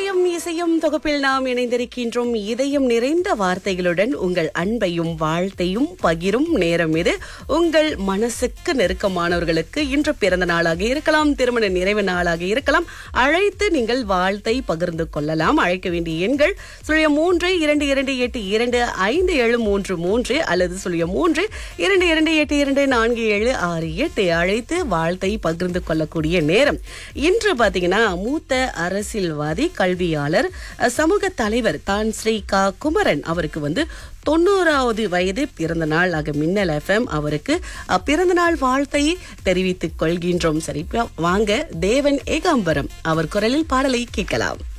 இசையும் இசையும் தொகுப்பில் நாம் இணைந்திருக்கின்றோம் இதயம் நிறைந்த வார்த்தைகளுடன் உங்கள் அன்பையும் வாழ்த்தையும் பகிரும் நேரம் இது உங்கள் மனசுக்கு நெருக்கமானவர்களுக்கு இன்று பிறந்த நாளாக இருக்கலாம் திருமண நிறைவு நாளாக இருக்கலாம் அழைத்து நீங்கள் வாழ்த்தை பகிர்ந்து கொள்ளலாம் அழைக்க வேண்டிய எண்கள் சுழிய மூன்று இரண்டு இரண்டு எட்டு இரண்டு ஐந்து ஏழு மூன்று மூன்று அல்லது சுழிய மூன்று இரண்டு இரண்டு எட்டு இரண்டு நான்கு ஏழு ஆறு எட்டு அழைத்து வாழ்த்தை பகிர்ந்து கொள்ளக்கூடிய நேரம் இன்று பாத்தீங்கன்னா மூத்த அரசியல்வாதி கல்வியாளர் அஹ், சமூக தலைவர் தான் ஸ்ரீ கா குமரன் அவருக்கு வந்து தொண்ணூறாவது வயது பிறந்த நாள் ஆக மின்னல் எஃப்எம் அவருக்கு அஹ், பிறந்த நாள் வாழ்த்தை தெரிவித்துக் கொள்கின்றோம் சரி இப்ப வாங்க தேவன் ஏகாம்பரம் அவர் குரலில் பாடலை கேட்கலாம்